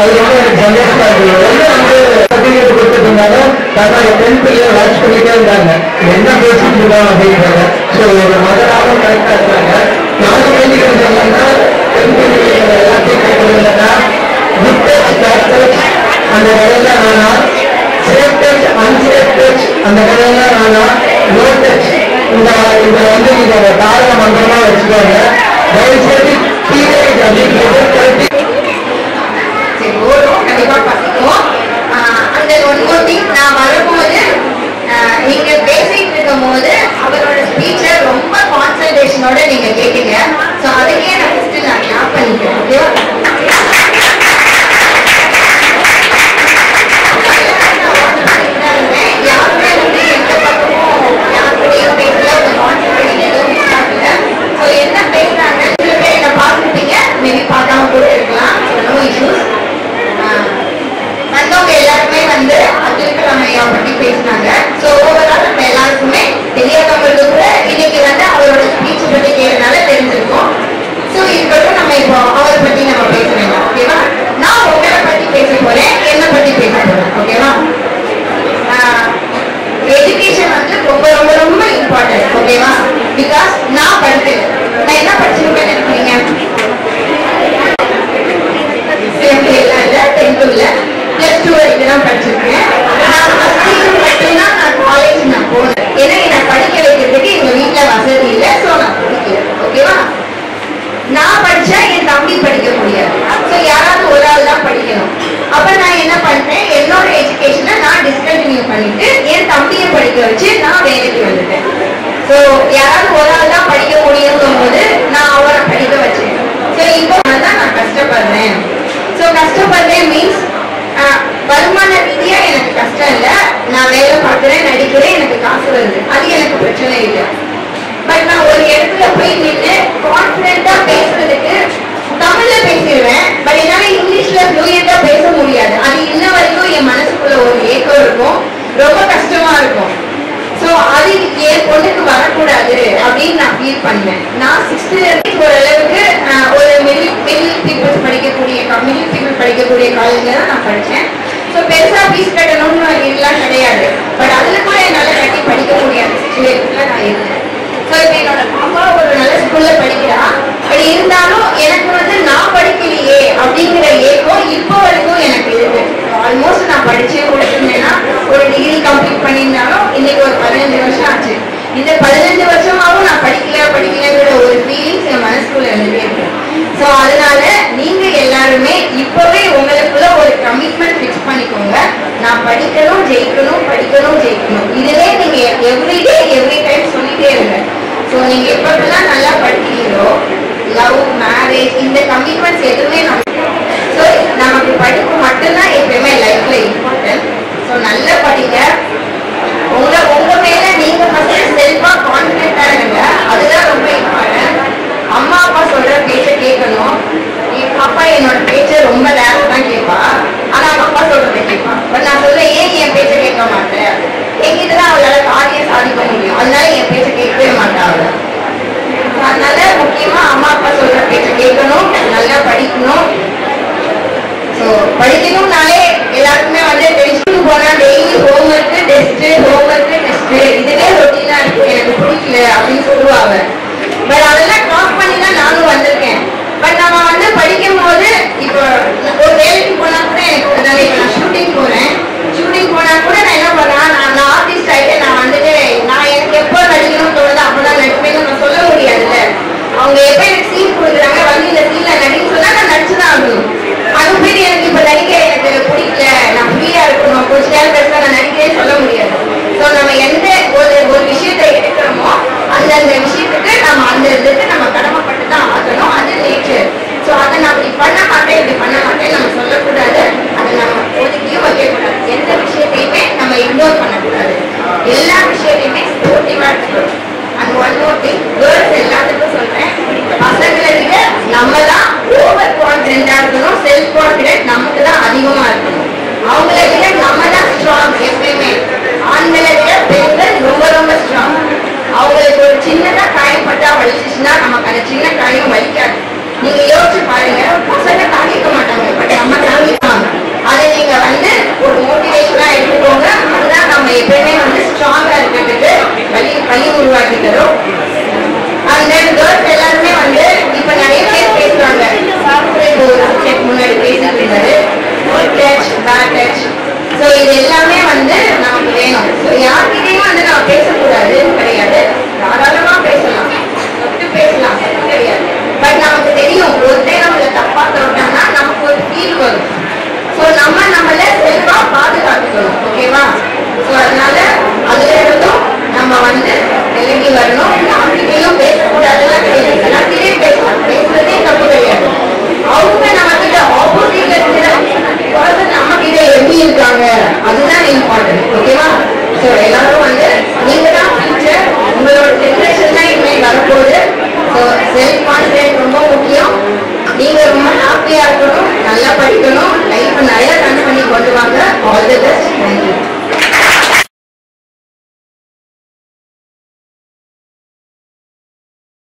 அது ரொம்ப எனக்கு சந்தோஷமா இருக்கு என்ன வந்து சர்டிஃபிகேட் கொடுத்துட்டு இருந்தாங்க தன்னோட டென்த்லயே வாட்ச் பண்ணிட்டே இருந்தாங்க என்ன பேசிட்டு இருக்கோம் அப்படின்றாங்க ஸோ ஒரு மதராகவும் கரெக்டா இருக்காங்க நானும் வேண்டிக்கிறது என்னன்னா டென்த் எல்லாத்தையும் கேட்கறதுலன்னா குட் டச் பேட் டச் அந்த கடையில நானா சேஃப் டச் அன்சேஃப் டச் அந்த கடையில நானா லோ டச் இந்த இந்த வந்து இதோட தாரக மந்திரமா வச்சுக்கோங்க தயவு செய்து டீனேஜ் அப்படின்றது கரெக்ட் சரி ஓடும் கண்டிப்பா பசிக்கும் ஆஹ் அந்த ஒன் மோர் திங் நான் வரும்போது ஆஹ் நீங்க பேசிட்டு இருக்கும் போது அவரோட ஸ்பீச்ச ரொம்ப கான்சன்ட்ரேஷனோட நீங்க கேட்டீங்க சோ அதுக்கே நான் ஃபர்ஸ்ட் நான் கிளாப் பண்ணிக்கிறேன் ஓகேவா யாருமே வந்து எந்த பக்கமும் யாருக்கூடயும் பேசல ஒரு கான்சன்ட்ரேஷன் எதுவும் மிஸ் ஆகல ஸோ என்ன பேசுறாங்க சில பேர் என்ன பார்த்துருப்பீங்க மேபி பார்க்காம கூட இருக்கலாம் நோ இஷ்யூஸ் வந்தவங்க எல்லாருமே வந்து அப்துல் கலாம் ஐயா பத்தி பேசினாங்க ஸோ ஓவரால் நம்ம எல்லாருக்குமே தெரியாதவங்களுக்கு கூட இன்னைக்கு வந்து அவரோட ஸ்பீச் பத்தி கேட்டனால தெரிஞ்சிருக்கும் ஸோ இருக்கட்டும் நம்ம இப்போ அவரை பத்தி நம்ம பேச வேண்டாம் ஓகேவா நான் உங்களை பத்தி பேச போறேன் என்ன பத்தி பேச போறேன் ஓகேவா எஜுகேஷன் வந்து ரொம்ப ரொம்ப ரொம்ப இம்பார்ட்டன்ட் ஓகேவா பிகாஸ் நான் படித்தேன் நான் என்ன படிச்சிருக்கேன்னு நினைக்கிறீங்க சேர்ந்து எல்லாம் இல்லை டென்த்தும் இல்லை ப்ளஸ் டூ வரைக்கும் தான் படிச்சிருக்கேன் நான் ஃபர்ஸ்ட் இயர் மட்டும்தான் நான் காலேஜ் நான் போனேன் ஏன்னா என்னை படிக்க வைக்கிறதுக்கு எங்கள் வீட்டில் வசதி இல்லை ஸோ நான் படிக்கல ஓகேவா நான் படிச்சா என் தம்பி படிக்க முடியாது ஸோ யாராவது ஒரு ஆள் தான் படிக்கணும் அப்ப நான் என்ன பண்றேன் என்னோட எஜுகேஷனை நான் டிஸ்கண்டினியூ பண்ணிட்டு என் தம்பியை படிக்க வச்சு நான் வேலைக்கு வந்துட்டேன் ஸோ யாராவது ஒரு ஆள் தான் படிக்க முடியுங்கும் போது நான் அவரை படிக்க வச்சேன் ஸோ இப்போ தான் நான் கஷ்டப்படுறேன் ஸோ கஷ்டப்படுறேன் மீன்ஸ் வருமான ரீதியா எனக்கு கஷ்டம் இல்லை நான் வேலை பார்க்குறேன் நடிக்கிறேன் எனக்கு காசு வருது அது எனக்கு பிரச்சனை இல்லை பட் நான் ஒரு இடத்துல போய் நின்று கான்ஃபிடென்ட்டா பேசுறதுக்கு தமிழ்ல பேசிடுவேன் பட் என்னால இங்கிலீஷ்ல ஃப்ளூயண்டா பேச முடியாது அது இன்ன வரைக்கும் என் மனசுக்குள்ள ஒரு ஏக்கம் இருக்கும் ரொம்ப கஷ்டமா இருக்கும் ஸோ அது என் பொண்ணுக்கு வரக்கூடாது அப்படின்னு நான் ஃபீல் பண்ணேன் நான் சிக்ஸ்த்ல இருந்து ஓரளவுக்கு ஆஹ், ஒரு மிடில் மிடில் பீப்புள்ஸ் படிக்கக்கூடிய மிடில் பீப்புள் படிக்கக்கூடிய காலேஜ்ல தான் நான் படித்தேன் ஸோ பெருசா ஃபீஸ் கட்டணும்னு எல்லாம் கிடையாது பட் அதுல கூட என்னால் கட்டி படிக்க முடியாத சுச்சுவேஷன்ல நான் இருந்தேன் ஸோ இப்போ என்னோட பாப்பா ஒரு நல்ல ஸ்கூல்ல படிக்கிறா பட் இருந்தாலும் எனக்கு வந்து நான் படிக்கலையே அப்படிங்கிற ஏக்கம் இப்போ வரைக்கும் எனக்கு இருக்கு ஆல்மோஸ்ட் நான் படிச்சே கொடுத்துருந்தேன்னா ஒரு டிகிரி கம்ப்ளீட் பண்ணியிருந்தாலும் இன்னைக்கு ஒரு பதினஞ்சு வருஷம் ஆச்சு இந்த பதினஞ்சு வருஷமாவும் நான் படிக்கல படிக்கலங்கிற ஒரு ஃபீலிங்ஸ் என் மனசுக்குள்ள இருந்துட்டே இருக்கு ஸோ அதனால நீங்க எல்லாருமே இப்பவே உங்களுக்குள்ள ஒரு கமிட்மெண்ட் ஃபிக்ஸ் பண்ணிக்கோங்க நான் படிக்கணும் ஜெயிக்கணும் படிக்கணும் ஜெயிக்கணும் இதுவே நீங்க எவ்ரிடே எவ்ரி டைம் சொல்லிட்டே இருங்க ஸோ நீங்க எப்பப்பெல்லாம் நல்லா படிக்கிறீங்களோ லவ் மேரேஜ் இந்த கமிட்மெண்ட்ஸ் எதுவுமே நம்ம ஸோ நமக்கு படிப்பு மட்டும்தான் எப்பயுமே லைஃப்ல இம்பார்ட்டன்ட் ஸோ நல்லா படிங்க உங்க உங்க மேல நீங்க ஃபர்ஸ்ட் செல்ஃபா கான்ஃபிடென்ட்டா இருங்க அதுதான் ரொம்ப இம்பார்ட்டன்ட் அம்மா அப்பா சொல்ற பேச்ச கேட்கணும் என் பாப்பா என்னோட பேச்ச ரொம்ப நேரம் தான் கேட்பா ஆனா அவங்க அப்பா சொல்றதை கேட்பா பட் நான் சொல்றேன் ஏன் என் பேச்ச கேட்க மாட்டேன் என்கிட்ட தான் அவளால காரியம் சாதிக்க முடியும் அதனால என் பேச்ச கேட்கவே மாட்டா அவள அதனால முக்கியமா அம்மா அப்பா சொல்ற பேச்ச கேட்கணும் நல்லா படிக்கணும் ஸோ படிக்கணும்னாலே எல்லாருக்குமே வந்து டென்ஷன் போனா daily homework test homework test இதுவே ரொட்டீனா இருக்கு எனக்கு பிடிக்கல அப்படின்னு சொல்லுவாங்க பட் அதெல்லாம் கிராஸ் பண்ணி தான் நானும் வந்திருக்கேன் பட் நம்ம வந்து படிக்கும் போது இப்போ ஒரு வேலைக்கு போனா கூட எனக்கு அதாவது இப்போ நான் ஷூட்டிங் போறேன் ஷூட்டிங் போனா கூட நான் என்ன பண்றேன் நான் நான் ஆர்டிஸ்ட் ஆயிட்டு நான் வந்துட்டு நான் எனக்கு எப்போ நடிக்கணும்னு தோணுதோ அப்பதான் நடிப்பேன்னு நான் சொல்ல முடியாதுல்ல அவங்க எப்ப எனக்கு சீன் கொடுக்குறாங்க வந்து இந்த சீன்ல நடின்னு சொன்னா நான் நடிச்சுதான் நீங்க ரொம்ப ஹாப்பியா இருக்கணும் நல்லா படிக்கணும் லைஃப் நிறைய ரன் பண்ணி கொண்டு வாங்க ஆல் தி பெஸ்ட்